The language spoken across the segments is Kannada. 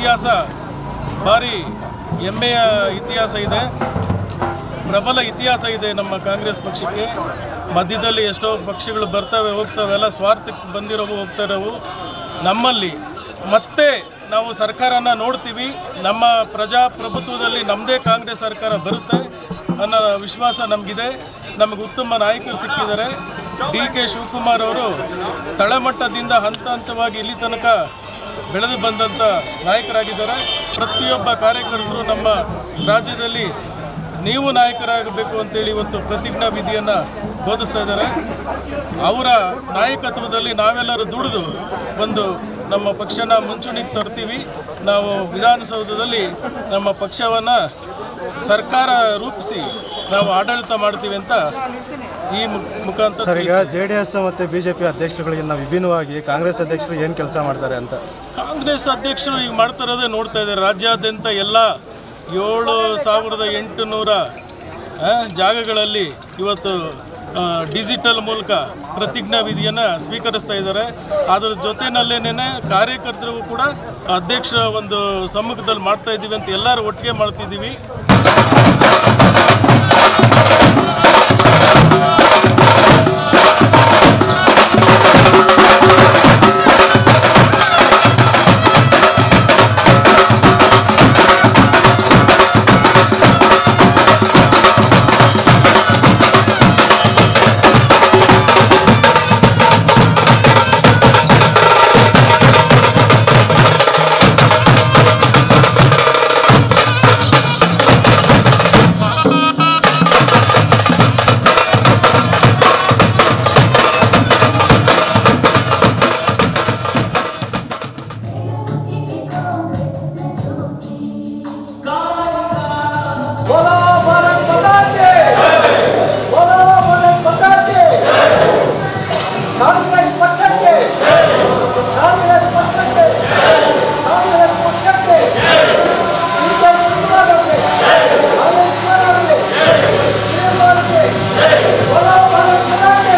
ಇತಿಹಾಸ ಭಾರಿ ಹೆಮ್ಮೆಯ ಇತಿಹಾಸ ಇದೆ ಪ್ರಬಲ ಇತಿಹಾಸ ಇದೆ ನಮ್ಮ ಕಾಂಗ್ರೆಸ್ ಪಕ್ಷಕ್ಕೆ ಮಧ್ಯದಲ್ಲಿ ಎಷ್ಟೋ ಪಕ್ಷಗಳು ಬರ್ತವೆ ಹೋಗ್ತವೆ ಎಲ್ಲ ಸ್ವಾರ್ಥಕ್ಕೆ ಬಂದಿರೋವು ಹೋಗ್ತಾ ಇರೋವು ನಮ್ಮಲ್ಲಿ ಮತ್ತೆ ನಾವು ಸರ್ಕಾರನ ನೋಡ್ತೀವಿ ನಮ್ಮ ಪ್ರಜಾಪ್ರಭುತ್ವದಲ್ಲಿ ನಮ್ಮದೇ ಕಾಂಗ್ರೆಸ್ ಸರ್ಕಾರ ಬರುತ್ತೆ ಅನ್ನೋ ವಿಶ್ವಾಸ ನಮಗಿದೆ ನಮಗೆ ಉತ್ತಮ ನಾಯಕರು ಸಿಕ್ಕಿದ್ದಾರೆ ಡಿ ಕೆ ಶಿವಕುಮಾರ್ ಅವರು ತಳಮಟ್ಟದಿಂದ ಹಂತ ಹಂತವಾಗಿ ಇಲ್ಲಿ ತನಕ ಬೆಳೆದು ಬಂದಂಥ ನಾಯಕರಾಗಿದ್ದಾರೆ ಪ್ರತಿಯೊಬ್ಬ ಕಾರ್ಯಕರ್ತರು ನಮ್ಮ ರಾಜ್ಯದಲ್ಲಿ ನೀವು ನಾಯಕರಾಗಬೇಕು ಅಂತೇಳಿ ಇವತ್ತು ಪ್ರತಿಜ್ಞಾ ವಿಧಿಯನ್ನು ಬೋಧಿಸ್ತಾ ಇದ್ದಾರೆ ಅವರ ನಾಯಕತ್ವದಲ್ಲಿ ನಾವೆಲ್ಲರೂ ದುಡಿದು ಒಂದು ನಮ್ಮ ಪಕ್ಷನ ಮುಂಚೂಣಿಗೆ ತರ್ತೀವಿ ನಾವು ವಿಧಾನಸೌಧದಲ್ಲಿ ನಮ್ಮ ಪಕ್ಷವನ್ನು ಸರ್ಕಾರ ರೂಪಿಸಿ ನಾವು ಆಡಳಿತ ಮಾಡ್ತೀವಿ ಅಂತ ಈ ಮು- ಮುಖಾಂತರ ಸರ್ ಈಗ ಜೆ ಡಿ ಎಸ್ ಮತ್ತು ಬಿ ಜೆ ಪಿ ಅಧ್ಯಕ್ಷರುಗಳಿಗಿಂತ ವಿಭಿನ್ನವಾಗಿ ಕಾಂಗ್ರೆಸ್ ಅಧ್ಯಕ್ಷರು ಏನು ಕೆಲಸ ಮಾಡ್ತಾರೆ ಅಂತ ಕಾಂಗ್ರೆಸ್ ಅಧ್ಯಕ್ಷರು ಈಗ ಮಾಡ್ತಾ ಇರೋದೇ ನೋಡ್ತಾ ಇದ್ದಾರೆ ರಾಜ್ಯಾದ್ಯಂತ ಎಲ್ಲ ಏಳು ಸಾವಿರದ ಎಂಟುನೂರ ಆ, ಜಾಗಗಳಲ್ಲಿ ಇವತ್ತು ಆ, ಡಿಜಿಟಲ್ ಮೂಲಕ ಪ್ರತಿಜ್ಞಾ ವಿಧಿಯನ್ನು ಸ್ವೀಕರಿಸ್ತಾ ಇದ್ದಾರೆ ಅದರ ಜೊತೆಯಲ್ಲೇನೆ ಕಾರ್ಯಕರ್ತರಿಗೂ ಕೂಡ ಅಧ್ಯಕ್ಷರ ಒಂದು ಸಮ್ಮುಖದಲ್ಲಿ ಮಾಡ್ತಾ ಇದ್ದೀವಿ ಅಂತ ಎಲ್ಲರೂ ಒಟ್ಟಿಗೆ ಮಾಡ್ತಿದ್ದೀವಿ बोलो भारत माता की बोलो भारत माता की कांग्रेस पक्ष के कांग्रेस पक्ष के कांग्रेस पक्ष के बीजेपी कुमार के कांग्रेस कुमार के श्रीमान के बोलो भारत माता के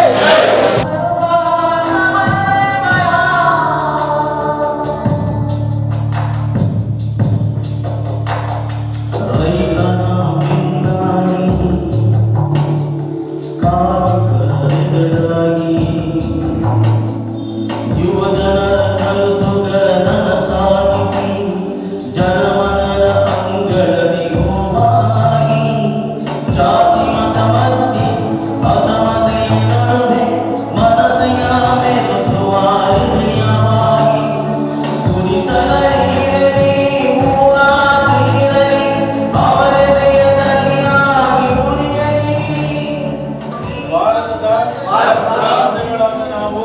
ಭಾರತದ ಪ್ರಜೆಗಳಾದ ನಾವು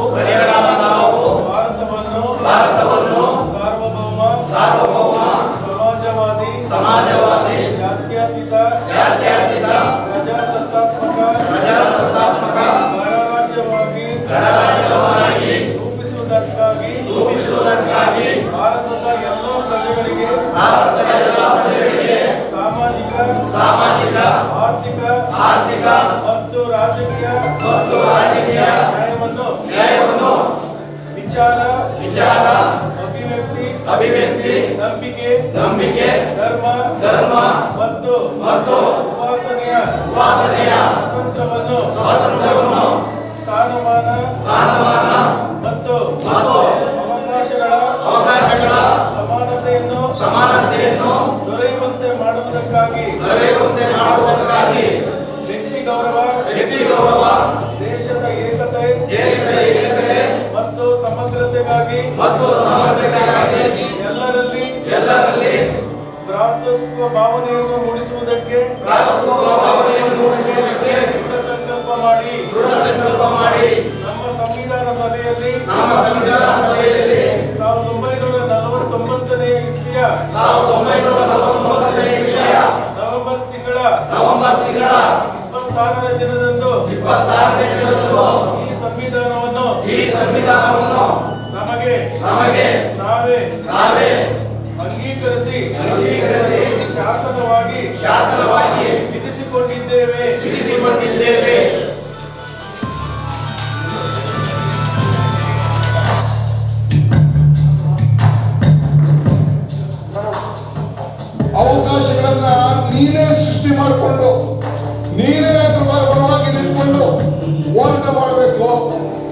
ಭಾರತವನ್ನು ಭಾರತವನ್ನು ಸಾರ್ವಭೌಮ ಸಾರ್ವಭೌಮ ಸಮಾಜವಾದಿ ಸಮಾಜವಾದಿ ಜಾತ್ಯತೀತ ಜಾತ್ಯತೀತ ಪ್ರಜಾಸತ್ತಾತ್ಮಕ ಪ್ರಜಾಸತ್ತಾತ್ಮಕ ಗಣರಾಜ್ಯವಾಗಿ ಗಣರಾಜ್ಯವಾಗಿ ರೂಪಿಸುವುದಕ್ಕಾಗಿ ರೂಪಿಸುವುದಕ್ಕಾಗಿ ಭಾರತದ ಎಲ್ಲ ಪ್ರಜೆಗಳಿಗೆ ಭಾರತದ ಎಲ್ಲ ಪ್ರಜೆಗಳಿಗೆ ಸಾಮಾಜಿಕ ಸಾಮಾಜಿಕ ಆರ್ಥಿಕ ಆರ್ಥಿಕ ಮತ್ತು ರಾಜಕೀಯ ಮತ್ತು ರಾಜಕೀಯ ನ್ಯಾಯವನ್ನು ನ್ಯಾಯವನ್ನು ವಿಚಾರ ವಿಚಾರ ಅಭಿವ್ಯಕ್ತಿ ಅಭಿವ್ಯಕ್ತಿ ನಂಬಿಕೆ ನಂಬಿಕೆ ಧರ್ಮ ಧರ್ಮ ಮತ್ತು ಮತ್ತು ಉಪಾಸನೆಯ ಉಪಾಸನೆಯ ಸ್ವಾತಂತ್ರ್ಯವನ್ನು ಸ್ವಾತಂತ್ರ್ಯವನ್ನು ಸ್ಥಾನಮಾನ ಸ್ಥಾನಮಾನ ಮತ್ತು ಮತ್ತು ಅವಕಾಶಗಳ ಅವಕಾಶಗಳ ಸಮಾನತೆಯನ್ನು ಸಮಾನತೆಯನ್ನು ದೊರೆಯುವಂತೆ ಮಾಡುವುದಕ್ಕಾಗಿ ದೊರೆಯುವಂತೆ ಮಾಡುವುದಕ್ಕಾಗಿ ವ್ಯಕ್ತಿ ಗೌರವ ವ್ಯಕ್ತಿ ಗೌರವ ದೇಶದ ಏಕತೆ ದೇಶದ ಏಕತೆ ಮತ್ತು ಸಮಗ್ರತೆಗಾಗಿ ಮತ್ತು ಸಮಗ್ರತೆಗಾಗಿ ಎಲ್ಲರಲ್ಲಿ ಎಲ್ಲರಲ್ಲಿ ಭ್ರಾತೃತ್ವ ಭಾವನೆಯನ್ನು ಮೂಡಿಸುವುದಕ್ಕೆ ಭ್ರಾತೃತ್ವ ಭಾವನೆಯನ್ನು ಮೂಡಿಸುವುದಕ್ಕೆ ದೃಢ ಸಂಕಲ್ಪ ಮಾಡಿ ದೃಢ ಸಂಕಲ್ಪ ಮಾಡಿ ನಮ್ಮ ಸಂವಿಧಾನ ಸಭೆಯಲ್ಲಿ ನಮ್ಮ ಸಂವಿಧಾನ ಸಭೆಯಲ್ಲಿ ಸಾವಿರದ ಒಂಬೈನೂರ ನಲವತ್ತೊಂಬತ್ತನೇ ಇಸ್ವಿಯ ಸಾವಿರದ ಒಂಬೈನೂರ ನಲವತ್ತೊಂಬತ್ತನೇ ಇಸ್ವಿಯ ನವೆಂಬರ್ ತಿಂಗಳ ನವೆಂಬರ್ ತಿಂಗಳ ಇಪ್ಪತ್ತಾರನೇ ದಿನದಂದು ಇಪ್ಪತ್ತಾರನೇ ದಿನದಂದು ಈ ಸಂವಿಧಾನವನ್ನು ಈ ಸಂವಿಧಾನವನ್ನು ನಮಗೆ ನಮಗೆ ನಾವೇ ನಾವೇ ಅಂಗೀಕರಿಸಿ ಅಂಗೀಕರಿಸಿ ಶಾಸನವಾಗಿ ಶಾಸನವಾಗಿ ವಿಧಿಸಿಕೊಂಡಿದ್ದೇವೆ ವಿಧಿಸಿಕೊಂಡಿದ್ದೇವೆ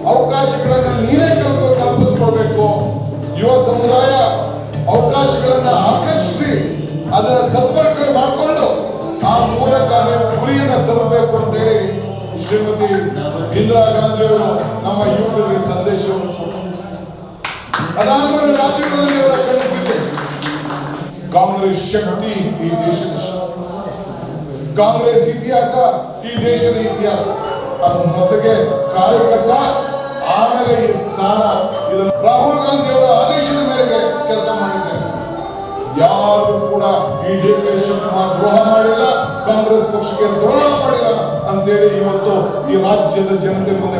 ಅವಕಾಶಗಳನ್ನ ನೀನೇ ಕಲ್ಪೊ ಕಲ್ಪಿಸ್ಕೊಳ್ಬೇಕು ಯುವ ಸಮುದಾಯ ಅವಕಾಶಗಳನ್ನ ಆಕರ್ಷಿಸಿ ಅದನ್ನ ಸದ್ಬಳಕೆ ಮಾಡಿಕೊಂಡು ಆ ಮೂಲಕ ನೀವು ಗುರಿಯನ್ನ ತಲುಪಬೇಕು ಅಂತೇಳಿ ಶ್ರೀಮತಿ ಇಂದಿರಾ ಗಾಂಧಿಯವರು ನಮ್ಮ ಯುವಕರಿಗೆ ಸಂದೇಶವನ್ನು ಕೊಟ್ಟರು ಅದಾದ್ಮೇಲೆ ರಾಜ್ಯಗಳಲ್ಲಿ ಅವರ ಕಳಿಸಿದೆ ಕಾಂಗ್ರೆಸ್ ಶಕ್ತಿ ಈ ದೇಶದ ಶಕ್ತಿ ಕಾಂಗ್ರೆಸ್ ಇತಿಹಾಸ ಈ ದೇಶದ ಇತಿಹಾಸ ಅದು ಮೊದಲಿಗೆ ಕಾರ್ಯಕರ್ತ ಆಮೇಲೆ ಈ ಸ್ಥಾನ ಇದನ್ನು ರಾಹುಲ್ ಗಾಂಧಿ ಅವರ ಆದೇಶದ ಮೇರೆಗೆ ಕೆಲಸ ಮಾಡಿದ್ದಾರೆ ಯಾರು ಕೂಡ ಈ ಡಿ ಕೆ ಶಿವಕುಮಾರ್ ದ್ರೋಹ ಮಾಡಿಲ್ಲ ಕಾಂಗ್ರೆಸ್ ಪಕ್ಷಕ್ಕೆ ದ್ರೋಹ ಮಾಡಿಲ್ಲ ಅಂತೇಳಿ ಇವತ್ತು ಈ ರಾಜ್ಯದ ಜನತೆ ಮುಂದೆ